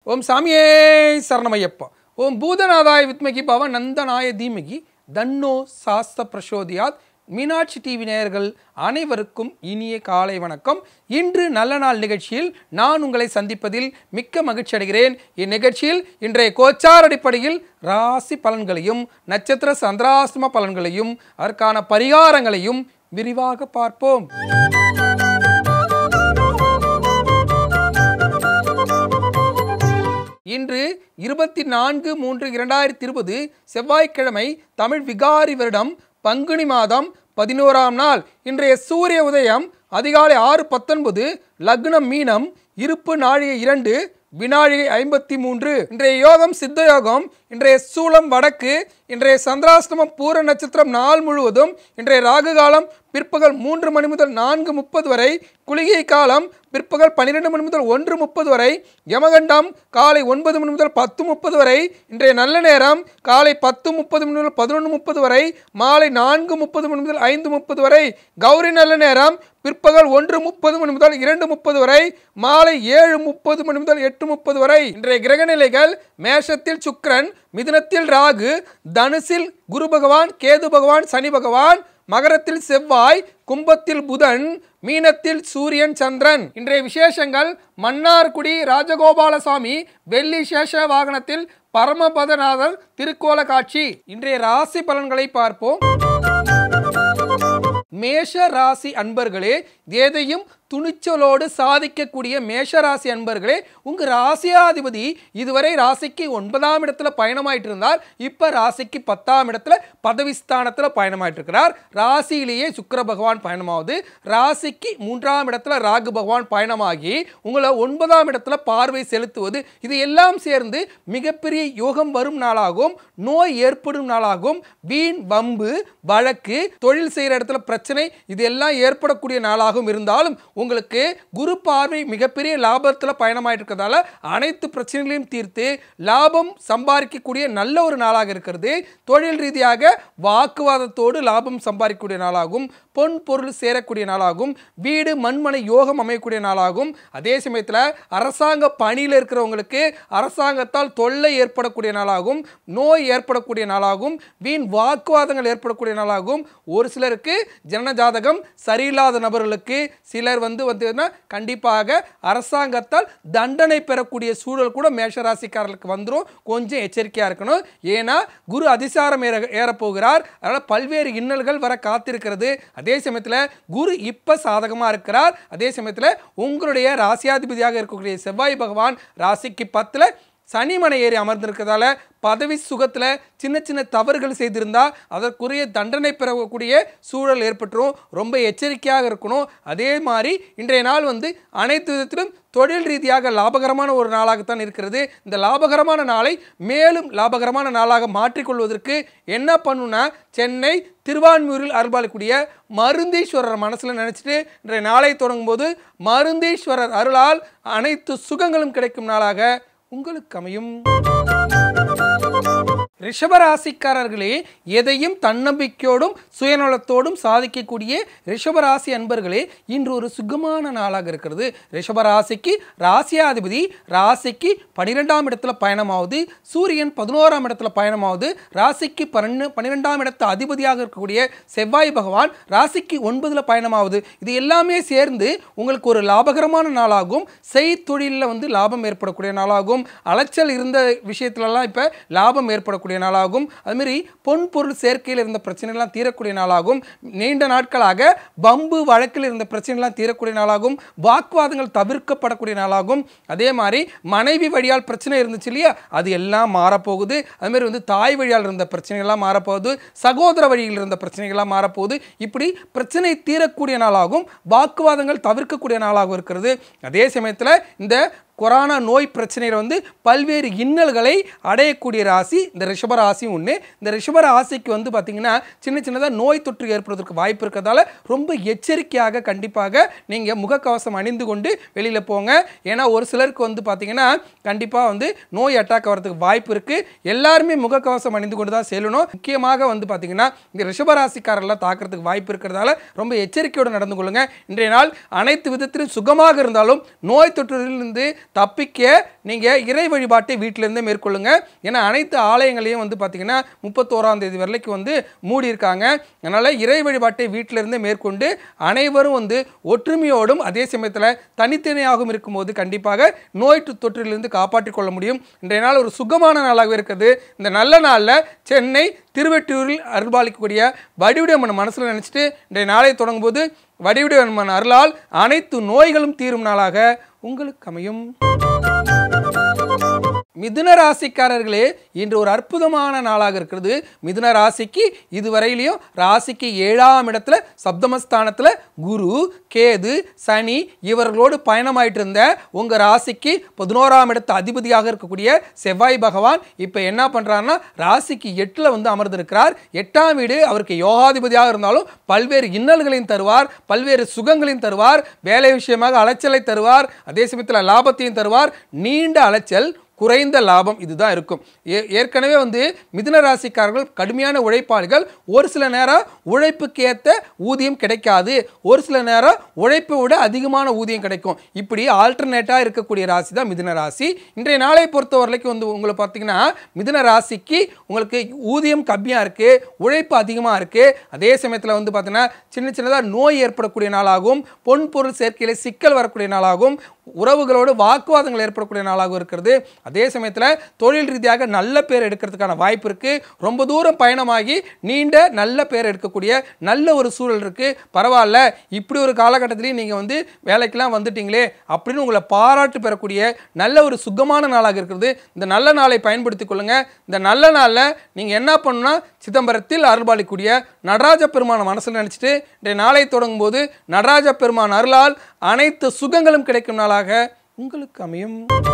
ஓம் சாமியே சரணமையப்பா ஓம் பூதநாதாய வித்மகி பவ நந்தனாய தீமகி தன்னோ சாஸ்த பிரசோதியாத் மீனாட்சி டிவி நேயர்கள் அனைவருக்கும் இனிய காலை வணக்கம் இன்று நல்ல நாள் நிகழ்ச்சியில் நான் உங்களை சந்திப்பதில் மிக்க மகிழ்ச்சி அடைகிறேன் இந்நிகழ்ச்சியில் இன்றைய கோச்சார் அடிப்படையில் ராசி பலன்களையும் நட்சத்திர சந்திராசிரம பலன்களையும் அதற்கான பரிகாரங்களையும் விரிவாக பார்ப்போம் இன்று இருபத்தி நான்கு மூன்று இரண்டாயிரத்தி இருபது செவ்வாய்க்கிழமை தமிழ் விகாரி வருடம் பங்குனி மாதம் பதினோராம் நாள் இன்றைய சூரிய உதயம் அதிகாலை ஆறு பத்தொன்பது லக்னம் மீனம் இருப்பு நாழிகை இரண்டு வினாழிகை ஐம்பத்தி மூன்று இன்றைய யோகம் சித்த யோகம் இன்றைய சூலம் வடக்கு இன்றைய சந்திராஷ்டமம் பூர நட்சத்திரம் நாள் முழுவதும் இன்றைய ராகு காலம் பிற்பகல் மூன்று மணி முதல் நான்கு முப்பது வரை குளிகை காலம் பிற்பகல் பன்னிரெண்டு மணி முதல் ஒன்று முப்பது வரை யமகண்டம் காலை ஒன்பது மணி முதல் பத்து முப்பது வரை இன்றைய நல்ல நேரம் காலை பத்து முப்பது மணி முதல் பதினொன்று முப்பது வரை மாலை நான்கு முப்பது மணி முதல் ஐந்து முப்பது வரை கௌரி நல்ல நேரம் பிற்பகல் ஒன்று முப்பது மணி முதல் இரண்டு முப்பது வரை மாலை ஏழு முப்பது மணி முதல் எட்டு முப்பது வரை இன்றைய கிரகநிலைகள் மேஷத்தில் சுக்கிரன் மிதுனத்தில் ராகு தனுசில் குரு பகவான் கேது பகவான் சனி பகவான் மகரத்தில் செவ்வாய் கும்பத்தில் புதன் மீனத்தில் சூரியன் சந்திரன் இன்றைய விசேஷங்கள் மன்னார்குடி ராஜகோபாலசாமி வெள்ளி சேஷ வாகனத்தில் பரமபதநாதர் திருக்கோல காட்சி இன்றைய ராசி பலன்களை பார்ப்போம் மேஷ ராசி அன்பர்களே எதையும் துணிச்சலோடு சாதிக்கக்கூடிய மேஷ ராசி அன்பர்களே உங்க ராசியாதிபதி இதுவரை ராசிக்கு ஒன்பதாம் இடத்துல பயணமாயிட்டு இருந்தார் இப்ப ராசிக்கு பத்தாம் இடத்துல பதவி ஸ்தானத்துல பயணமாயிட்டு இருக்கிறார் ராசியிலேயே சுக்கிர பகவான் பயணமாகுது ராசிக்கு மூன்றாம் இடத்துல ராகு பகவான் பயணமாகி உங்களை ஒன்பதாம் இடத்துல பார்வை செலுத்துவது இது எல்லாம் சேர்ந்து மிகப்பெரிய யோகம் வரும் நாளாகும் நோய் ஏற்படும் நாளாகும் வீண் வம்பு வழக்கு தொழில் செய்கிற இடத்துல பிரச்சனை இது எல்லாம் ஏற்படக்கூடிய நாளாகவும் இருந்தாலும் உங்களுக்கு குரு பார்வை மிகப்பெரிய லாபத்தில் பயணமாயிட்டு இருக்கிறதால அனைத்து பிரச்சனைகளையும் தீர்த்து லாபம் சம்பாதிக்கக்கூடிய நல்ல ஒரு நாளாக இருக்கிறது தொழில் ரீதியாக வாக்குவாதத்தோடு லாபம் சம்பாதிக்கக்கூடிய நாளாகும் பொன் பொருள் சேரக்கூடிய நாளாகும் வீடு மண்மனை யோகம் அமையக்கூடிய நாளாகும் அதே சமயத்தில் அரசாங்க பணியில் இருக்கிறவங்களுக்கு அரசாங்கத்தால் தொல்லை ஏற்படக்கூடிய நாளாகும் நோய் ஏற்படக்கூடிய நாளாகும் வீண் வாக்குவாதங்கள் ஏற்படக்கூடிய நாளாகும் ஒரு சிலருக்கு ஜனன ஜாதகம் சரியில்லாத நபர்களுக்கு சிலர் வந்து வந்து கண்டிப்பாக அரசாங்கத்தால் தண்டனை பெறக்கூடிய சூழல் கூட மேஷராசிக்காரர்களுக்கு வந்துடும் கொஞ்சம் எச்சரிக்கையாக இருக்கணும் ஏன்னா குரு அதிசாரம் ஏற ஏறப்போகிறார் அதனால் பல்வேறு இன்னல்கள் வர காத்திருக்கிறது அதே சமயத்தில் குரு இப்போ சாதகமாக இருக்கிறார் அதே சமயத்தில் உங்களுடைய ராசியாதிபதியாக இருக்கக்கூடிய செவ்வாய் பகவான் ராசிக்கு பத்தில் சனிமனை ஏறி அமர்ந்திருக்கிறதால பதவி சுகத்தில் சின்ன சின்ன தவறுகள் செய்திருந்தா அதற்குரிய தண்டனை பெறக்கூடிய சூழல் ஏற்பட்டுரும் ரொம்ப எச்சரிக்கையாக இருக்கணும் அதே மாதிரி இன்றைய நாள் வந்து அனைத்து விதத்திலும் தொழில் ரீதியாக லாபகரமான ஒரு நாளாகத்தான் இருக்கிறது இந்த லாபகரமான நாளை மேலும் லாபகரமான நாளாக மாற்றிக்கொள்வதற்கு என்ன பண்ணுன்னா சென்னை திருவான்மூரில் அருள்பாலிக்கூடிய மருந்தீஸ்வரர் மனசில் நினச்சிட்டு இன்றைய நாளை தொடங்கும் போது மருந்தீஸ்வரர் அருளால் அனைத்து சுகங்களும் கிடைக்கும் நாளாக உங்களுக்கு அமையும் ரிஷபராசிக்காரர்களே எதையும் தன்னம்பிக்கையோடும் சுயநலத்தோடும் சாதிக்கக்கூடிய ரிஷபராசி அன்பர்களே இன்று ஒரு சுகமான நாளாக இருக்கிறது ரிஷபராசிக்கு ராசியாதிபதி ராசிக்கு பனிரெண்டாம் இடத்துல பயணமாகுது சூரியன் பதினோராம் இடத்துல பயணமாகுது ராசிக்கு பன்னெண்டு பன்னிரெண்டாம் இடத்து அதிபதியாக இருக்கக்கூடிய செவ்வாய் பகவான் ராசிக்கு ஒன்பதுல பயணமாகுது இது எல்லாமே சேர்ந்து உங்களுக்கு ஒரு லாபகரமான நாளாகும் செய்தொழிலில் வந்து லாபம் ஏற்படக்கூடிய நாளாகும் அலைச்சல் இருந்த விஷயத்துலலாம் இப்போ லாபம் ஏற்படக்கூடிய நாளாகும் அதுமாரி பொன் பொருள் சேர்க்கையில் இருந்த பிரச்சனைகள்லாம் தீரக்கூடிய நாளாகும் நீண்ட நாட்களாக பம்பு வழக்கில் இருந்த பிரச்சனைகள்லாம் தீரக்கூடிய நாளாகும் வாக்குவாதங்கள் தவிர்க்கப்படக்கூடிய நாளாகும் அதே மாதிரி மனைவி வழியால் பிரச்சனை இருந்துச்சு இல்லையா அது எல்லாம் மாறப்போகுது அதுமாரி வந்து தாய் வழியால் இருந்த பிரச்சனைகள்லாம் மாறப்போகுது சகோதர வழியில் இருந்த பிரச்சனைகள்லாம் மாறப்போகுது இப்படி பிரச்சனை தீரக்கூடிய நாளாகும் வாக்குவாதங்கள் தவிர்க்கக்கூடிய நாளாகவும் இருக்கிறது அதே சமயத்தில் இந்த கொரோனா நோய் பிரச்சனையில் வந்து பல்வேறு இன்னல்களை அடையக்கூடிய ராசி இந்த ரிஷப ராசி ஒன்று இந்த ரிஷப ராசிக்கு வந்து பார்த்திங்கன்னா சின்ன சின்னதாக நோய் தொற்று ஏற்படுவதற்கு வாய்ப்பு இருக்கிறதால ரொம்ப எச்சரிக்கையாக கண்டிப்பாக நீங்கள் முகக்கவசம் அணிந்து கொண்டு வெளியில் போங்க ஏன்னா ஒரு சிலருக்கு வந்து பார்த்திங்கன்னா கண்டிப்பாக வந்து நோய் அட்டாக் வரதுக்கு வாய்ப்பு இருக்குது எல்லாருமே முகக்கவசம் அணிந்து கொண்டு தான் செல்லணும் முக்கியமாக வந்து பார்த்திங்கன்னா இந்த ரிஷபராசிக்காரெல்லாம் தாக்கிறதுக்கு வாய்ப்பு இருக்கிறதால ரொம்ப எச்சரிக்கையோடு நடந்து கொள்ளுங்க இன்றைய நாள் அனைத்து விதத்திலும் சுகமாக இருந்தாலும் நோய் தொற்றிலிருந்து தப்பிக்க நீங்கள் இறை வழிபாட்டை வீட்டிலேருந்தே மேற்கொள்ளுங்க ஏன்னா அனைத்து ஆலயங்களையும் வந்து பார்த்திங்கன்னா முப்பத்தோராம் தேதி வரைக்கும் வந்து மூடியிருக்காங்க அதனால் இறை வழிபாட்டை வீட்டிலிருந்தே மேற்கொண்டு அனைவரும் வந்து ஒற்றுமையோடும் அதே சமயத்தில் தனித்தனியாகவும் இருக்கும்போது கண்டிப்பாக நோய் தொ- தொற்றிலிருந்து காப்பாற்றிக் கொள்ள முடியும் இன்றைய நாள் ஒரு சுகமான நாளாக இருக்குது இந்த நல்ல நாளில் சென்னை திருவெட்டூரில் அருள்பாலிக்கக்கூடிய வடிவுடையம்மன் மனசில் நினச்சிட்டு இன்றைய நாளை தொடங்கும்போது வடிவுடையம்மன் அருளால் அனைத்து நோய்களும் தீரும் நாளாக உங்களுக்கு அமையும் மிதுன ராசிக்காரர்களே இன்று ஒரு அற்புதமான நாளாக இருக்கிறது மிதுன ராசிக்கு இதுவரையிலையும் ராசிக்கு ஏழாம் இடத்துல சப்தமஸ்தானத்தில் குரு கேது சனி இவர்களோடு பயணமாயிட்டு இருந்த உங்கள் ராசிக்கு பதினோராம் இடத்து அதிபதியாக இருக்கக்கூடிய செவ்வாய் பகவான் இப்போ என்ன பண்ணுறாருன்னா ராசிக்கு எட்டில் வந்து அமர்ந்திருக்கிறார் எட்டாம் வீடு அவருக்கு யோகாதிபதியாக இருந்தாலும் பல்வேறு இன்னல்களையும் தருவார் பல்வேறு சுகங்களையும் தருவார் வேலை விஷயமாக அலைச்சலை தருவார் அதே சமயத்தில் லாபத்தையும் தருவார் நீண்ட அலைச்சல் குறைந்த லாபம் இதுதான் இருக்கும் ஏ- ஏற்கனவே வந்து மிதுன ராசிக்காரர்கள் கடுமையான உழைப்பாளிகள் ஒரு சில நேரம் உழைப்புக்கு ஏற்ற ஊதியம் கிடைக்காது ஒரு சில நேரம் உழைப்பை விட அதிகமான ஊதியம் கிடைக்கும் இப்படி ஆல்டர்னேட்டாக இருக்கக்கூடிய ராசி தான் மிதுன ராசி இன்றைய நாளை பொறுத்த வரைக்கும் வந்து உங்களை பார்த்தீங்கன்னா மிதுன ராசிக்கு உங்களுக்கு ஊதியம் கம்மியாக இருக்குது உழைப்பு அதிகமாக இருக்குது அதே சமயத்தில் வந்து பார்த்தீங்கன்னா சின்ன சின்னதாக நோய் ஏற்படக்கூடிய நாளாகும் பொன் பொருள் சேர்க்கையில் சிக்கல் வரக்கூடிய நாளாகும் உறவுகளோடு வாக்குவாதங்கள் ஏற்படக்கூடிய நாளாகவும் இருக்கிறது அதே சமயத்தில் தொழில் ரீதியாக நல்ல பேர் எடுக்கிறதுக்கான வாய்ப்பு இருக்குது ரொம்ப தூரம் பயணமாகி நீண்ட நல்ல பேர் எடுக்கக்கூடிய நல்ல ஒரு சூழல் இருக்குது பரவாயில்ல இப்படி ஒரு காலகட்டத்திலையும் நீங்கள் வந்து வேலைக்கெல்லாம் வந்துட்டீங்களே அப்படின்னு உங்களை பாராட்டு பெறக்கூடிய நல்ல ஒரு சுகமான நாளாக இருக்கிறது இந்த நல்ல நாளை பயன்படுத்திக் கொள்ளுங்க இந்த நல்ல நாளில் நீங்கள் என்ன பண்ணணும்னா சிதம்பரத்தில் அருள்பாலிக்கூடிய நடராஜ பெருமான மனசில் நினச்சிட்டு இன்றைய நாளை தொடங்கும் போது நடராஜ பெருமான் அருளால் அனைத்து சுகங்களும் கிடைக்கும் நாளாக உங்களுக்கு அமையும்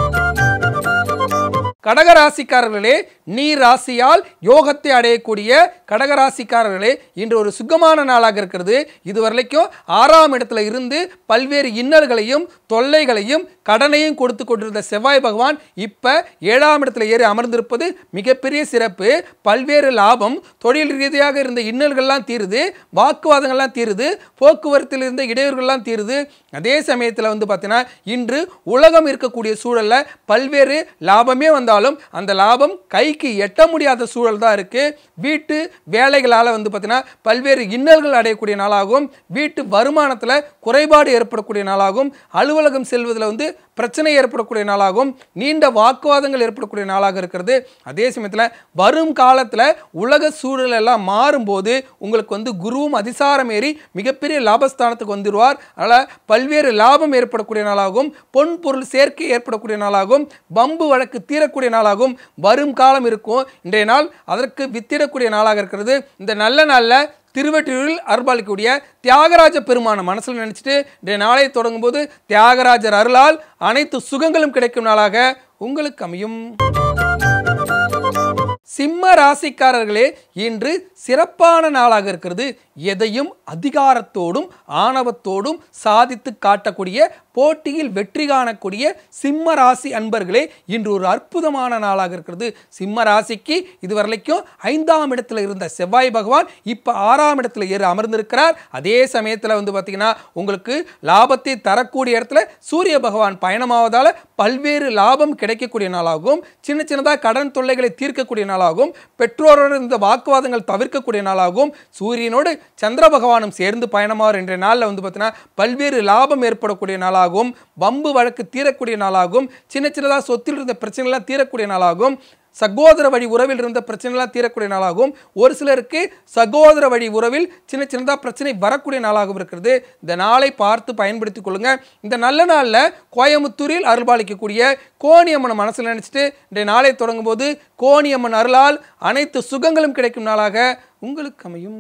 கடகராசிக்காரர்களே நீ ராசியால் யோகத்தை அடையக்கூடிய கடகராசிக்காரர்களே இன்று ஒரு சுகமான நாளாக இருக்கிறது இதுவரைக்கும் ஆறாம் இடத்துல இருந்து பல்வேறு இன்னல்களையும் தொல்லைகளையும் கடனையும் கொடுத்து கொண்டிருந்த செவ்வாய் பகவான் இப்ப ஏழாம் இடத்துல ஏறி அமர்ந்திருப்பது மிகப்பெரிய சிறப்பு பல்வேறு லாபம் தொழில் ரீதியாக இருந்த இன்னல்கள்லாம் தீருது வாக்குவாதங்கள்லாம் தீருது போக்குவரத்தில் இருந்த இடையூறுகள்லாம் தீருது அதே சமயத்தில் வந்து பார்த்தீங்கன்னா இன்று உலகம் இருக்கக்கூடிய சூழல்ல பல்வேறு லாபமே வந்தாலும் அந்த லாபம் கைக்கு எட்ட முடியாத சூழல் தான் இருக்கு வீட்டு வேலைகளால் வந்து பார்த்தீங்கன்னா பல்வேறு இன்னல்கள் அடையக்கூடிய நாளாகும் வீட்டு வருமானத்தில் குறைபாடு ஏற்படக்கூடிய நாளாகும் அலுவலகம் செல்வதில் வந்து பிரச்சனை ஏற்படக்கூடிய நாளாகும் நீண்ட வாக்குவாதங்கள் ஏற்படக்கூடிய நாளாக இருக்கிறது அதே சமயத்தில் வரும் காலத்தில் உலக சூழல் எல்லாம் மாறும்போது உங்களுக்கு வந்து குருவும் அதிசாரம் ஏறி மிகப்பெரிய லாபஸ்தானத்துக்கு வந்துடுவார் அதனால் பல்வேறு லாபம் ஏற்படக்கூடிய நாளாகும் பொன் பொருள் சேர்க்கை ஏற்படக்கூடிய நாளாகும் பம்பு வழக்கு தீரக்கூடிய நாளாகும் வரும் காலம் இருக்கும் இன்றைய நாள் அதற்கு வித்திடக்கூடிய நாளாக இருக்கிறது இந்த நல்ல நாளில் திருவெற்றியூரில் அருள்பாலிக்கக்கூடிய தியாகராஜ பெருமான மனசில் நினைச்சிட்டு இன்றைய நாளை தொடங்கும் போது தியாகராஜர் அருளால் அனைத்து சுகங்களும் கிடைக்கும் நாளாக உங்களுக்கு அமையும் சிம்ம ராசிக்காரர்களே இன்று சிறப்பான நாளாக இருக்கிறது எதையும் அதிகாரத்தோடும் ஆணவத்தோடும் சாதித்து காட்டக்கூடிய போட்டியில் வெற்றி காணக்கூடிய சிம்ம ராசி அன்பர்களே இன்று ஒரு அற்புதமான நாளாக இருக்கிறது சிம்ம ராசிக்கு இதுவரைக்கும் ஐந்தாம் இடத்துல இருந்த செவ்வாய் பகவான் இப்போ ஆறாம் இடத்துல ஏறி அமர்ந்திருக்கிறார் அதே சமயத்தில் வந்து பார்த்தீங்கன்னா உங்களுக்கு லாபத்தை தரக்கூடிய இடத்துல சூரிய பகவான் பயணமாவதால் பல்வேறு லாபம் கிடைக்கக்கூடிய நாளாகும் சின்ன சின்னதாக கடன் தொல்லைகளை தீர்க்கக்கூடிய நாளாகும் பெற்றோரோடு இருந்த வாக்குவாதங்கள் தவிர்க்கக்கூடிய நாளாகும் சூரியனோடு சந்திர பகவானும் சேர்ந்து பயணமாவார் என்ற நாளில் வந்து பார்த்தீங்கன்னா பல்வேறு லாபம் ஏற்படக்கூடிய நாளாகும் வம்பு வழக்கு தீரக்கூடிய நாளாகும் சின்ன சின்னதாக சொத்தில் இருந்த பிரச்சனைலாம் தீரக்கூடிய நாளாகும் சகோதர வழி உறவில் இருந்த பிரச்சனைலாம் தீரக்கூடிய நாளாகும் ஒரு சிலருக்கு சகோதர வழி உறவில் சின்ன சின்னதாக பிரச்சனை வரக்கூடிய நாளாகவும் இருக்கிறது இந்த நாளை பார்த்து பயன்படுத்திக் கொள்ளுங்க இந்த நல்ல நாளில் கோயமுத்தூரில் அருள்பாலிக்கக்கூடிய கோணியம்மனை மனசில் நினச்சிட்டு இன்றைய நாளை தொடங்கும் போது கோணியம்மன் அருளால் அனைத்து சுகங்களும் கிடைக்கும் நாளாக உங்களுக்கு அமையும்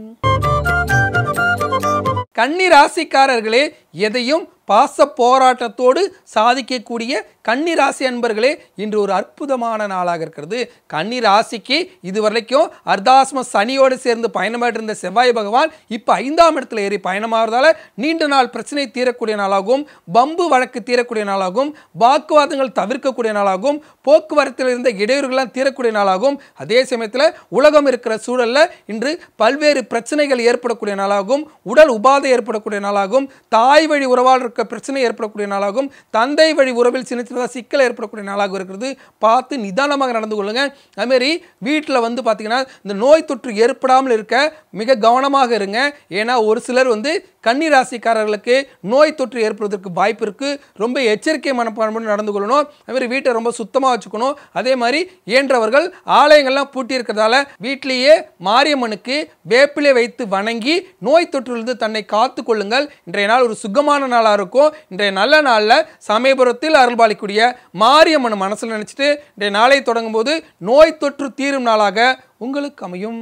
கன்னி ராசிக்காரர்களே எதையும் பாச போராட்டத்தோடு சாதிக்கக்கூடிய கன்னி ராசி அன்பர்களே இன்று ஒரு அற்புதமான நாளாக இருக்கிறது கன்னி ராசிக்கு இதுவரைக்கும் அர்த்தாஸ்ம சனியோடு சேர்ந்து பயணமாட்டு இருந்த செவ்வாய் பகவான் இப்போ ஐந்தாம் இடத்துல ஏறி பயணமாகிறதால நீண்ட நாள் பிரச்சனை தீரக்கூடிய நாளாகும் பம்பு வழக்கு தீரக்கூடிய நாளாகும் வாக்குவாதங்கள் தவிர்க்கக்கூடிய நாளாகும் போக்குவரத்தில் இருந்த இடையூறுகள்லாம் தீரக்கூடிய நாளாகும் அதே சமயத்தில் உலகம் இருக்கிற சூழல்ல இன்று பல்வேறு பிரச்சனைகள் ஏற்படக்கூடிய நாளாகும் உடல் உபாதை ஏற்படக்கூடிய நாளாகும் தாய் வழி உறவாளர் இருக்க பிரச்சனை ஏற்படக்கூடிய நாளாகும் தந்தை வழி உறவில் சின்ன சின்னதாக சிக்கல் ஏற்படக்கூடிய நாளாக இருக்கிறது பார்த்து நிதானமாக நடந்து கொள்ளுங்க அதுமாரி வீட்டில் வந்து பார்த்தீங்கன்னா இந்த நோய் தொற்று ஏற்படாமல் இருக்க மிக கவனமாக இருங்க ஏன்னா ஒரு சிலர் வந்து கன்னி ராசிக்காரர்களுக்கு நோய் தொற்று ஏற்படுவதற்கு வாய்ப்பு இருக்கு ரொம்ப எச்சரிக்கை மனப்பான்மையோடு நடந்து கொள்ளணும் அதுமாதிரி வீட்டை ரொம்ப சுத்தமாக வச்சுக்கணும் அதே மாதிரி இயன்றவர்கள் ஆலயங்கள்லாம் பூட்டி இருக்கிறதால வீட்டிலேயே மாரியம்மனுக்கு வேப்பிலை வைத்து வணங்கி நோய் தொற்றிலிருந்து தன்னை காத்து கொள்ளுங்கள் இன்றைய நாள் ஒரு சுகமான நாளாக இருக்கும் இன்றைய நல்ல நாளில் சமயபுரத்தில் அருள்பாலிக்கூடிய மாரியம்மன் மனசில் நினச்சிட்டு இன்றைய நாளை தொடங்கும் போது நோய் தொற்று தீரும் நாளாக உங்களுக்கு அமையும்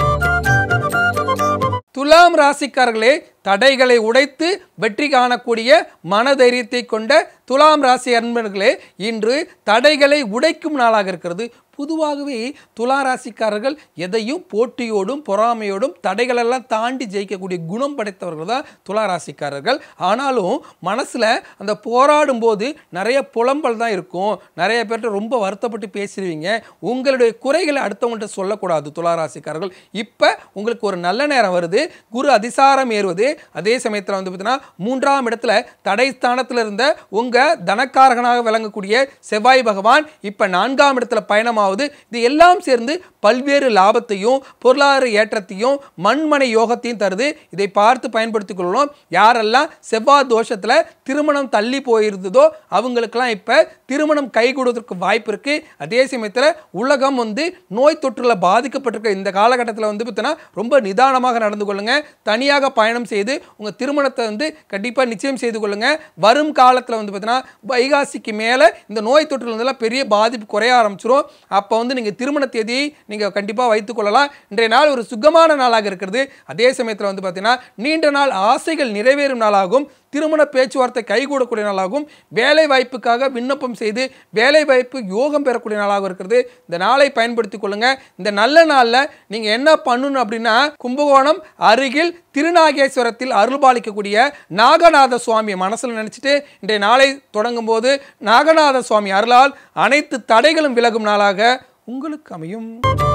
துலாம் ராசிக்காரர்களே தடைகளை உடைத்து வெற்றி காணக்கூடிய மனதைரியத்தை கொண்ட துலாம் ராசி அன்பர்களே இன்று தடைகளை உடைக்கும் நாளாக இருக்கிறது பொதுவாகவே துலா ராசிக்காரர்கள் எதையும் போட்டியோடும் பொறாமையோடும் தடைகளெல்லாம் தாண்டி ஜெயிக்கக்கூடிய குணம் படைத்தவர்கள் தான் துலா ராசிக்காரர்கள் ஆனாலும் மனசில் அந்த போராடும் போது நிறைய புலம்பல் தான் இருக்கும் நிறைய பேர்கிட்ட ரொம்ப வருத்தப்பட்டு பேசிடுவீங்க உங்களுடைய குறைகளை அடுத்தவங்கள்ட்ட சொல்லக்கூடாது துலா ராசிக்காரர்கள் இப்போ உங்களுக்கு ஒரு நல்ல நேரம் வருது குரு அதிசாரம் ஏறுவது அதே சமயத்தில் வந்து பார்த்தீங்கன்னா மூன்றாம் இடத்துல தடை ஸ்தானத்தில் இருந்த உங்கள் தனக்காரகனாக விளங்கக்கூடிய செவ்வாய் பகவான் இப்போ நான்காம் இடத்துல பயணமாவது இது எல்லாம் சேர்ந்து பல்வேறு லாபத்தையும் பொருளாதார ஏற்றத்தையும் மண்மனை யோகத்தையும் தருது இதை பார்த்து பயன்படுத்திக் கொள்ளணும் யாரெல்லாம் செவ்வாய் தோஷத்தில் திருமணம் தள்ளி போயிருந்ததோ அவங்களுக்கெல்லாம் இப்போ திருமணம் கை கொடுவதற்கு வாய்ப்பு இருக்கு அதே சமயத்தில் உலகம் வந்து நோய் தொற்றுல பாதிக்கப்பட்டிருக்க இந்த காலகட்டத்தில் வந்து பார்த்தீங்கன்னா ரொம்ப நிதானமாக நடந்து கொள்ளுங்க தனியாக பயணம் செய்து உங்கள் திருமணத்தை வந்து கண்டிப்பாக நிச்சயம் செய்து கொள்ளுங்க வரும் காலத்தில் வந்து பார்த்தீங்கன்னா வைகாசிக்கு மேலே இந்த நோய் தொற்றுல இருந்தெல்லாம் பெரிய பாதிப்பு குறைய ஆரம்பிச்சிரும் அப்போ வந்து நீங்கள் திருமண தேதியை நீங்கள் கண்டிப்பாக வைத்துக்கொள்ளலாம் இன்றைய நாள் ஒரு சுகமான நாளாக இருக்கிறது அதே சமயத்தில் வந்து பார்த்தீங்கன்னா நீண்ட நாள் ஆசைகள் நிறைவேறும் நாளாகும் திருமண பேச்சுவார்த்தை கைகூடக்கூடிய நாளாகும் வேலை வாய்ப்புக்காக விண்ணப்பம் செய்து வேலை வாய்ப்பு யோகம் பெறக்கூடிய நாளாக இருக்கிறது இந்த நாளை பயன்படுத்திக் கொள்ளுங்க இந்த நல்ல நாளில் நீங்கள் என்ன பண்ணணும் அப்படின்னா கும்பகோணம் அருகில் திருநாகேஸ்வரத்தில் அருள்பாலிக்கக்கூடிய நாகநாத சுவாமியை மனசில் நினச்சிட்டு இன்றைய நாளை தொடங்கும் போது நாகநாத சுவாமி அருளால் அனைத்து தடைகளும் விலகும் நாளாக உங்களுக்கு அமையும்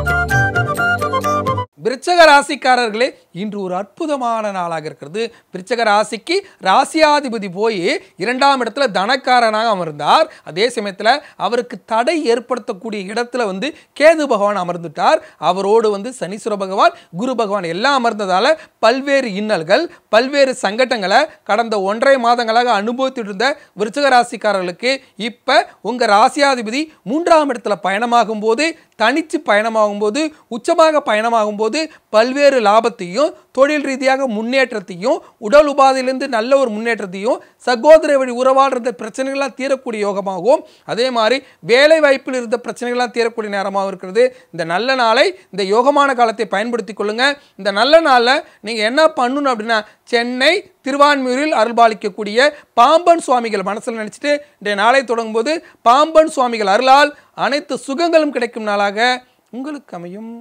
விருச்சக ராசிக்காரர்களே இன்று ஒரு அற்புதமான நாளாக இருக்கிறது விருச்சக ராசிக்கு ராசியாதிபதி போய் இரண்டாம் இடத்துல தனக்காரனாக அமர்ந்தார் அதே சமயத்தில் அவருக்கு தடை ஏற்படுத்தக்கூடிய இடத்துல வந்து கேது பகவான் அமர்ந்துட்டார் அவரோடு வந்து சனீஸ்வர பகவான் குரு பகவான் எல்லாம் அமர்ந்ததால பல்வேறு இன்னல்கள் பல்வேறு சங்கடங்களை கடந்த ஒன்றரை மாதங்களாக அனுபவித்துட்டு இருந்த விருச்சக ராசிக்காரர்களுக்கு இப்போ உங்கள் ராசியாதிபதி மூன்றாம் இடத்துல பயணமாகும் போது தனிச்சு பயணமாகும் போது உச்சமாக பயணமாகும் போது பல்வேறு லாபத்தையும் தொழில் ரீதியாக முன்னேற்றத்தையும் உடல் உபாதையிலிருந்து நல்ல ஒரு முன்னேற்றத்தையும் சகோதர வழி உறவால் இருந்த பிரச்சனைகள்லாம் தீரக்கூடிய யோகமாகவும் அதே மாதிரி வேலை வாய்ப்பில் இருந்த பிரச்சனைகள்லாம் தீரக்கூடிய நேரமாகவும் இருக்கிறது இந்த நல்ல நாளை இந்த யோகமான காலத்தை பயன்படுத்தி கொள்ளுங்க இந்த நல்ல நாளில் நீங்கள் என்ன பண்ணணும் அப்படின்னா சென்னை திருவான்மியூரில் அருள்பாலிக்கக்கூடிய பாம்பன் சுவாமிகள் மனசில் நினச்சிட்டு இன்றைய நாளை தொடங்கும்போது பாம்பன் சுவாமிகள் அருளால் அனைத்து சுகங்களும் கிடைக்கும் நாளாக உங்களுக்கு அமையும்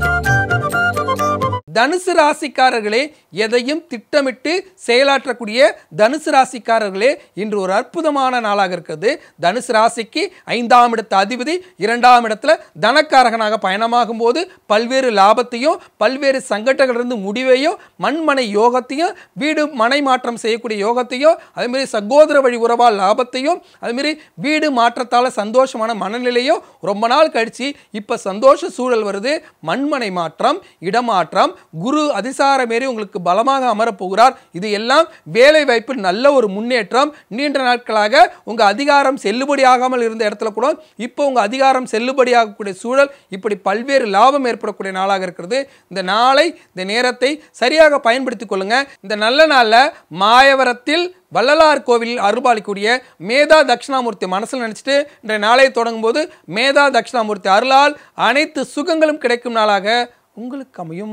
தனுசு ராசிக்காரர்களே எதையும் திட்டமிட்டு செயலாற்றக்கூடிய தனுசு ராசிக்காரர்களே இன்று ஒரு அற்புதமான நாளாக இருக்கிறது தனுசு ராசிக்கு ஐந்தாம் இடத்து அதிபதி இரண்டாம் இடத்துல தனக்காரகனாக பயணமாகும் போது பல்வேறு லாபத்தையும் பல்வேறு சங்கடங்களிலிருந்து முடிவையும் மண்மனை யோகத்தையும் வீடு மனை மாற்றம் செய்யக்கூடிய யோகத்தையும் அதேமாரி சகோதர வழி உறவால் லாபத்தையும் அதேமாரி வீடு மாற்றத்தால் சந்தோஷமான மனநிலையும் ரொம்ப நாள் கழிச்சு இப்போ சந்தோஷ சூழல் வருது மண்மனை மாற்றம் இடமாற்றம் குரு அதிசார மாரி உங்களுக்கு பலமாக அமரப் போகிறார் இது எல்லாம் வேலை வாய்ப்பில் நல்ல ஒரு முன்னேற்றம் நீண்ட நாட்களாக உங்க அதிகாரம் செல்லுபடியாகாமல் இருந்த இடத்துல கூட இப்போ உங்க அதிகாரம் செல்லுபடியாகக்கூடிய சூழல் இப்படி பல்வேறு லாபம் ஏற்படக்கூடிய நாளாக இருக்கிறது இந்த நாளை இந்த நேரத்தை சரியாக பயன்படுத்திக் கொள்ளுங்க இந்த நல்ல நாளில் மாயவரத்தில் வள்ளலார் கோவிலில் அருள்பாலிக்கூடிய மேதா தட்சிணாமூர்த்தி மனசில் நினச்சிட்டு இன்றைய நாளை தொடங்கும் போது மேதா தட்சிணாமூர்த்தி அருளால் அனைத்து சுகங்களும் கிடைக்கும் நாளாக உங்களுக்கு அமையும்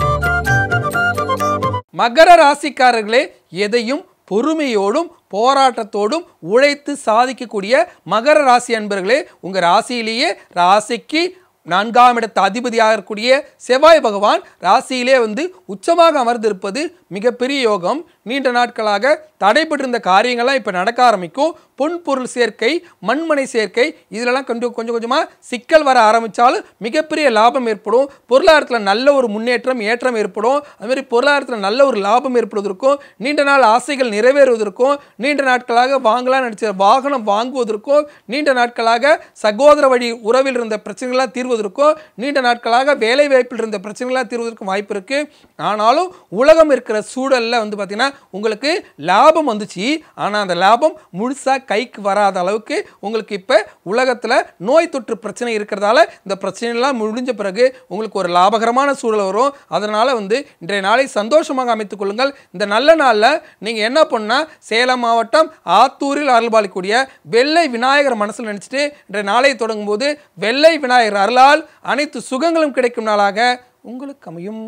மகர ராசிக்காரர்களே எதையும் பொறுமையோடும் போராட்டத்தோடும் உழைத்து சாதிக்கக்கூடிய மகர ராசி அன்பர்களே உங்கள் ராசியிலேயே ராசிக்கு நான்காம் இடத்து அதிபதியாக இருக்கக்கூடிய செவ்வாய் பகவான் ராசியிலே வந்து உச்சமாக அமர்ந்திருப்பது மிகப்பெரிய யோகம் நீண்ட நாட்களாக தடைபட்டிருந்த காரியங்கள்லாம் இப்போ நடக்க ஆரம்பிக்கும் பொன் பொருள் சேர்க்கை மண்மனை சேர்க்கை இதிலெல்லாம் கொஞ்சம் கொஞ்சம் கொஞ்சமாக சிக்கல் வர ஆரம்பித்தாலும் மிகப்பெரிய லாபம் ஏற்படும் பொருளாதாரத்தில் நல்ல ஒரு முன்னேற்றம் ஏற்றம் ஏற்படும் அதுமாதிரி பொருளாதாரத்தில் நல்ல ஒரு லாபம் ஏற்படுவதற்கும் நீண்ட நாள் ஆசைகள் நிறைவேறுவதற்கும் நீண்ட நாட்களாக வாங்கலாம் நினச்ச வாகனம் வாங்குவதற்கும் நீண்ட நாட்களாக சகோதர வழி உறவில் இருந்த பிரச்சனைகளாக தீர்வதற்கும் நீண்ட நாட்களாக வேலை வாய்ப்பில் இருந்த பிரச்சனைகளாக தீர்வதற்கும் வாய்ப்பு இருக்குது ஆனாலும் உலகம் இருக்கிற சூழலில் வந்து பார்த்திங்கன்னா உங்களுக்கு லாபம் வந்துச்சு ஆனால் அந்த லாபம் முழுசாக கைக்கு வராத அளவுக்கு உங்களுக்கு இப்போ உலகத்தில் நோய் தொற்று பிரச்சனை இருக்கிறதால இந்த பிரச்சனைலாம் முடிஞ்ச பிறகு உங்களுக்கு ஒரு லாபகரமான சூழல் வரும் அதனால் வந்து இன்றைய நாளை சந்தோஷமாக அமைத்துக் கொள்ளுங்கள் இந்த நல்ல நாளில் நீங்கள் என்ன பண்ணால் சேலம் மாவட்டம் ஆத்தூரில் அருள்பாலிக்கூடிய வெள்ளை விநாயகர் மனசில் நினச்சிட்டு இன்றைய நாளை தொடங்கும் போது வெள்ளை விநாயகர் அருளால் அனைத்து சுகங்களும் கிடைக்கும் நாளாக உங்களுக்கு அமையும்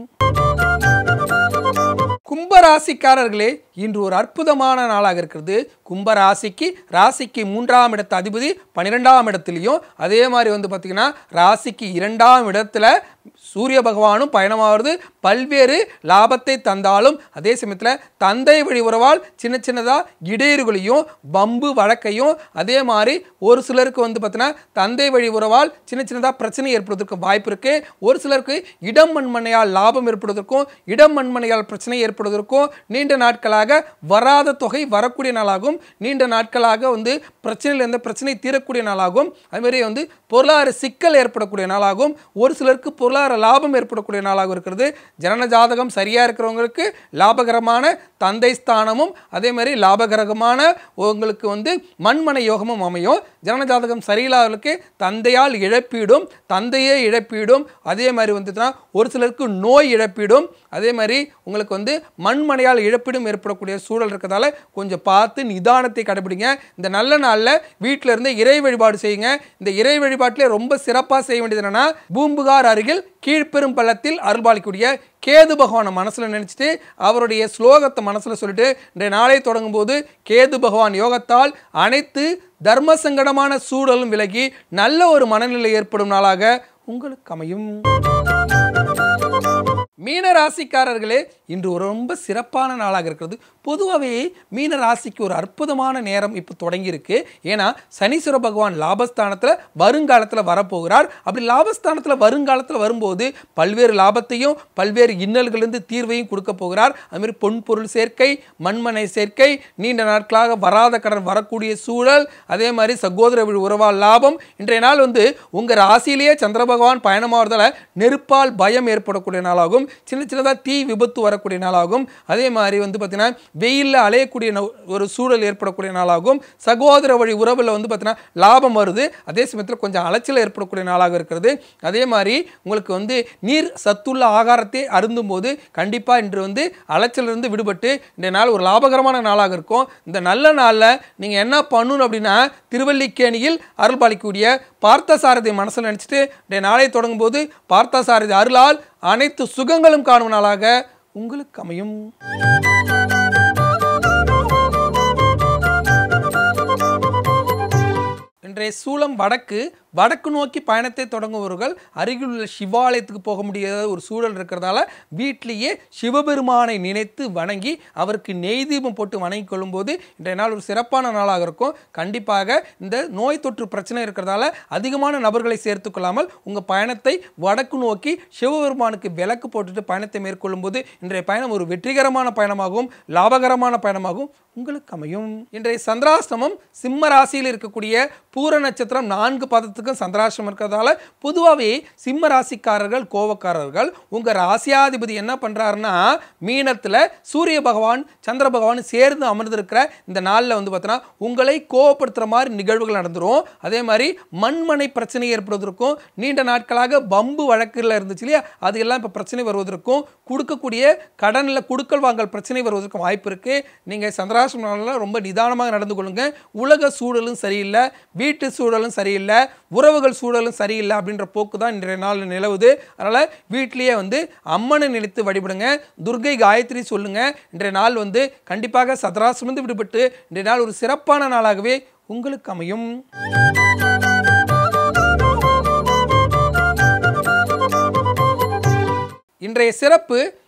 கும்பராசிக்காரர்களே இன்று ஒரு அற்புதமான நாளாக இருக்கிறது கும்பராசிக்கு ராசிக்கு மூன்றாம் இடத்து அதிபதி பன்னிரெண்டாம் இடத்துலையும் அதே மாதிரி வந்து பார்த்திங்கன்னா ராசிக்கு இரண்டாம் இடத்துல சூரிய பகவானும் பயணமாகிறது பல்வேறு லாபத்தை தந்தாலும் அதே சமயத்தில் தந்தை வழி உறவால் சின்ன சின்னதாக இடையூறுகளையும் பம்பு வழக்கையும் அதே மாதிரி ஒரு சிலருக்கு வந்து பார்த்தீங்கன்னா தந்தை வழி உறவால் சின்ன சின்னதாக பிரச்சனை ஏற்படுவதற்கு வாய்ப்பு இருக்குது ஒரு சிலருக்கு இடம் மண்மனையால் லாபம் ஏற்படுவதற்கும் இடம் மண்மனையால் பிரச்சனை ஏற்படுவதற்கும் நீண்ட நாட்களாக வராத தொகை வரக்கூடிய நாளாகும் நீண்ட நாட்களாக வந்து பிரச்சனையில் இருந்த பிரச்சனை தீரக்கூடிய நாளாகும் அதுமாதிரி வந்து பொருளாதார சிக்கல் ஏற்படக்கூடிய நாளாகும் ஒரு சிலருக்கு பொருளாதார லாபம் ஏற்படக்கூடிய நாளாகவும் இருக்கிறது ஜனன ஜாதகம் சரியாக இருக்கிறவங்களுக்கு லாபகரமான தந்தை ஸ்தானமும் அதே மாதிரி லாபகரமான உங்களுக்கு வந்து மண்மனை யோகமும் அமையும் ஜனன ஜாதகம் சரியில்லாதவர்களுக்கு தந்தையால் இழப்பீடும் தந்தையே இழப்பீடும் அதே மாதிரி வந்துச்சுன்னா ஒரு சிலருக்கு நோய் இழப்பீடும் அதே மாதிரி உங்களுக்கு வந்து மண்மனையால் இழப்பீடும் ஏற்படக்கூடிய சூழல் இருக்கிறதால கொஞ்சம் பார்த்து நிதானத்தை கடைபிடிங்க இந்த நல்ல நாளில் வீட்டில் இருந்து இறை வழிபாடு செய்யுங்க இந்த இறை வழிபாட்டிலே ரொம்ப சிறப்பாக செய்ய வேண்டியது என்னன்னா பூம்புகார் அருகில் கீழ்ப்பெரும் பள்ளத்தில் அருள்பாலிக்கூடிய கேது பகவானை மனசில் நினச்சிட்டு அவருடைய ஸ்லோகத்தை மனசில் சொல்லிட்டு இன்றைய நாளை தொடங்கும் போது கேது பகவான் யோகத்தால் அனைத்து தர்ம சங்கடமான சூழலும் விலகி நல்ல ஒரு மனநிலை ஏற்படும் நாளாக உங்களுக்கு அமையும் மீன ராசிக்காரர்களே இன்று ஒரு ரொம்ப சிறப்பான நாளாக இருக்கிறது பொதுவாகவே மீன ராசிக்கு ஒரு அற்புதமான நேரம் இப்போ தொடங்கியிருக்கு ஏன்னா சனீஸ்வர பகவான் லாபஸ்தானத்தில் வருங்காலத்தில் வரப்போகிறார் அப்படி லாபஸ்தானத்தில் வருங்காலத்தில் வரும்போது பல்வேறு லாபத்தையும் பல்வேறு இன்னல்களிலிருந்து தீர்வையும் கொடுக்க போகிறார் அதுமாதிரி பொன் பொருள் சேர்க்கை மண்மனை சேர்க்கை நீண்ட நாட்களாக வராத கடன் வரக்கூடிய சூழல் அதே மாதிரி சகோதர வழி உறவால் லாபம் இன்றைய நாள் வந்து உங்கள் ராசியிலேயே சந்திர பகவான் பயணமாவதால் நெருப்பால் பயம் ஏற்படக்கூடிய நாளாகும் சின்ன சின்னதாக தீ விபத்து வரக்கூடிய நாளாகும் அதே மாதிரி வந்து பார்த்தீங்கன்னா வெயிலில் அலையக்கூடிய ந- ஒரு சூழல் ஏற்படக்கூடிய நாளாகும் சகோதர வழி உறவில் வந்து பார்த்தீங்கன்னா லாபம் வருது அதே சமயத்தில் கொஞ்சம் அலைச்சல் ஏற்படக்கூடிய நாளாக இருக்கிறது அதே மாதிரி உங்களுக்கு வந்து நீர் சத்துள்ள ஆகாரத்தை அருந்தும் போது கண்டிப்பாக இன்று வந்து அலைச்சலிருந்து விடுபட்டு இந்த நாள் ஒரு லாபகரமான நாளாக இருக்கும் இந்த நல்ல நாளில் நீங்கள் என்ன பண்ணணும் அப்படின்னா திருவல்லிக்கேணியில் அருள்பாலிக்கக்கூடிய பார்த்தசாரதி மனசில் நினச்சிட்டு இந்த நாளை தொடங்கும் போது பார்த்தசாரதி அருளால் அனைத்து சுகங்களும் காணும் நாளாக உங்களுக்கு அமையும் இன்றைய சூளம் வடக்கு வடக்கு நோக்கி பயணத்தை தொடங்குபவர்கள் அருகில் உள்ள சிவாலயத்துக்கு போக முடியாத ஒரு சூழல் இருக்கிறதால வீட்டிலேயே சிவபெருமானை நினைத்து வணங்கி அவருக்கு நெய் தீபம் போட்டு வணங்கி கொள்ளும்போது இன்றைய நாள் ஒரு சிறப்பான நாளாக இருக்கும் கண்டிப்பாக இந்த நோய் தொற்று பிரச்சனை இருக்கிறதால அதிகமான நபர்களை சேர்த்து கொள்ளாமல் உங்கள் பயணத்தை வடக்கு நோக்கி சிவபெருமானுக்கு விளக்கு போட்டுட்டு பயணத்தை மேற்கொள்ளும் போது இன்றைய பயணம் ஒரு வெற்றிகரமான பயணமாகவும் லாபகரமான பயணமாகவும் உங்களுக்கு அமையும் இன்றைய சந்திராஷ்டமம் சிம்ம ராசியில் இருக்கக்கூடிய பூர நட்சத்திரம் நான்கு பதத்துக்கும் சந்திராஷ்டிரம் இருக்கிறதால பொதுவாகவே சிம்ம ராசிக்காரர்கள் கோவக்காரர்கள் உங்கள் ராசியாதிபதி என்ன பண்ணுறாருன்னா மீனத்தில் சூரிய பகவான் சந்திர பகவான் சேர்ந்து அமர்ந்திருக்கிற இந்த நாளில் வந்து பார்த்தோன்னா உங்களை கோவப்படுத்துகிற மாதிரி நிகழ்வுகள் நடந்துரும் அதே மாதிரி மண்மனை பிரச்சனை ஏற்படுவதற்கும் நீண்ட நாட்களாக பம்பு வழக்குல இருந்துச்சு இல்லையா அது எல்லாம் இப்போ பிரச்சனை வருவதற்கும் கொடுக்கக்கூடிய கடனில் கொடுக்கல் வாங்கல் பிரச்சனை வருவதற்கும் வாய்ப்பு இருக்குது நீங்கள் சந்திராசிரம நாளில் ரொம்ப நிதானமாக நடந்து கொள்ளுங்க உலக சூழலும் சரியில்லை வீட்டு சூழலும் சரியில்லை உறவுகள் சூழலும் சரியில்லை அப்படின்ற போக்கு தான் இன்றைய நாள் நிலவுது அதனால் வீட்டிலேயே வந்து அம்மனை நினைத்து வழிபடுங்க துர்கை காயத்ரி சொல்லுங்க இன்றைய நாள் வந்து கண்டிப்பாக சதராசிரமிருந்து விடுபட்டு இன்றைய நாள் ஒரு சிறப்பான நாளாகவே உங்களுக்கு அமையும் இன்றைய சிறப்பு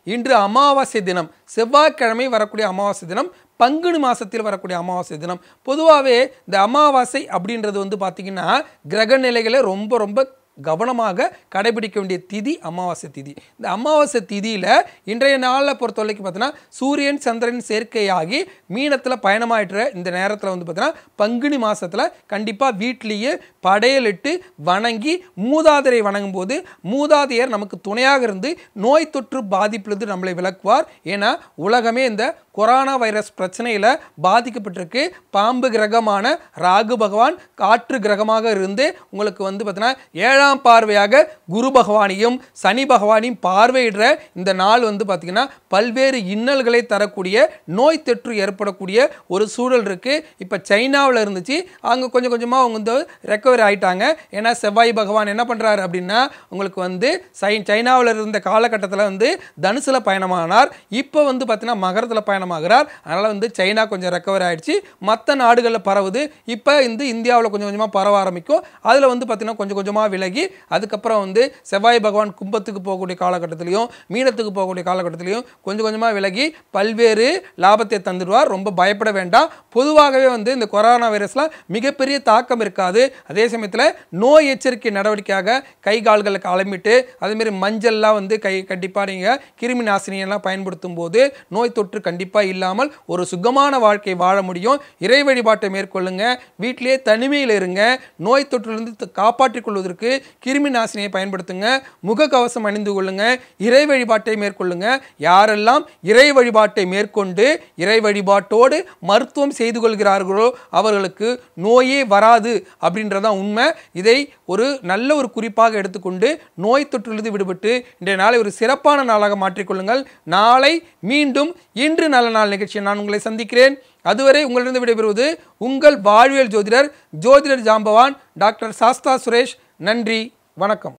இன்று அமாவாசை தினம் செவ்வாய்க்கிழமை வரக்கூடிய அமாவாசை தினம் பங்குனி மாசத்தில் வரக்கூடிய அமாவாசை தினம் பொதுவாகவே இந்த அமாவாசை அப்படின்றது வந்து பார்த்திங்கன்னா கிரக நிலைகளை ரொம்ப ரொம்ப கவனமாக கடைபிடிக்க வேண்டிய திதி அமாவாசை திதி இந்த அமாவாசை திதியில் இன்றைய நாளில் பொறுத்த வரைக்கும் பார்த்தீங்கன்னா சூரியன் சந்திரன் சேர்க்கையாகி மீனத்தில் பயணமாயிட்டுற இந்த நேரத்தில் வந்து பார்த்தீங்கன்னா பங்குனி மாதத்தில் கண்டிப்பாக வீட்டிலேயே படையலிட்டு வணங்கி மூதாதையரை வணங்கும் போது மூதாதையர் நமக்கு துணையாக இருந்து நோய் தொற்று பாதிப்பிலிருந்து நம்மளை விளக்குவார் ஏன்னா உலகமே இந்த கொரோனா வைரஸ் பிரச்சனையில் பாதிக்கப்பட்டிருக்கு பாம்பு கிரகமான ராகு பகவான் காற்று கிரகமாக இருந்து உங்களுக்கு வந்து பார்த்தீங்கன்னா ஏழாம் பார்வையாக குரு பகவானையும் சனி பகவானையும் பார்வையிடுற இந்த நாள் வந்து பார்த்திங்கன்னா பல்வேறு இன்னல்களை தரக்கூடிய நோய் தொற்று ஏற்படக்கூடிய ஒரு சூழல் இருக்குது இப்போ சைனாவில் இருந்துச்சு அங்கே கொஞ்சம் கொஞ்சமாக அவங்க வந்து ரெக்கவரி ஆயிட்டாங்க ஏன்னா செவ்வாய் பகவான் என்ன பண்ணுறாரு அப்படின்னா உங்களுக்கு வந்து சை சைனாவில் இருந்த காலகட்டத்தில் வந்து தனுசில் பயணமானார் இப்போ வந்து பார்த்தீங்கன்னா மகரத்தில் பயணமாகிறார் அதனால் வந்து சைனா கொஞ்சம் ரெக்கவர் ஆயிடுச்சு மற்ற நாடுகளில் பரவுது இப்போ வந்து இந்தியாவில் கொஞ்சம் கொஞ்சமாக பரவ ஆரம்பிக்கும் அதில் வந்து பார்த்தீங்கன்னா கொஞ்சம் கொஞ்சமாக விலகி அதுக்கப்புறம் வந்து செவ்வாய் பகவான் கும்பத்துக்கு போகக்கூடிய காலகட்டத்திலையும் மீனத்துக்கு போகக்கூடிய காலகட்டத்திலையும் கொஞ்சம் கொஞ்சமாக விலகி பல்வேறு லாபத்தை தந்துடுவார் ரொம்ப பயப்பட வேண்டாம் பொதுவாகவே வந்து இந்த கொரோனா வைரஸ்லாம் மிகப்பெரிய தாக்கம் இருக்காது அதே சமயத்தில் நோய் எச்சரிக்கை நடவடிக்கையாக கை கால்களை கிளம்பிட்டு அதேமாரி மஞ்சள்லாம் வந்து கை கண்டிப்பாக நீங்கள் கிருமி நாசினியெல்லாம் பயன்படுத்தும் போது நோய் தொற்று கண்டிப்பாக இல்லாமல் ஒரு சுகமான வாழ்க்கை வாழ முடியும் இறை வழிபாட்டை மேற்கொள்ளுங்க வீட்டிலேயே தனிமையில் இருங்க நோய் தொற்றிலிருந்து காப்பாற்றிக் கொள்வதற்கு கிருமி நாசினியை பயன்படுத்துங்க முகக்கவசம் அணிந்து கொள்ளுங்க இறை வழிபாட்டை மேற்கொள்ளுங்க யாரெல்லாம் இறை வழிபாட்டை மேற்கொண்டு இறை வழிபாட்டோடு மருத்துவம் செய்து கொள்கிறார்களோ அவர்களுக்கு நோயே வராது அப்படின்றதான் உண்மை இதை ஒரு நல்ல ஒரு குறிப்பாக எடுத்துக்கொண்டு நோய் தொற்றிலிருந்து விடுபட்டு இன்றைய நாளை ஒரு சிறப்பான நாளாக மாற்றிக்கொள்ளுங்கள் நாளை மீண்டும் இன்று நல்ல நாள் நிகழ்ச்சியை நான் உங்களை சந்திக்கிறேன் அதுவரை உங்களிடம் விடைபெறுவது உங்கள் வாழ்வியல் ஜோதிடர் ஜோதிடர் ஜாம்பவான் டாக்டர் சாஸ்தா சுரேஷ் நன்றி வணக்கம்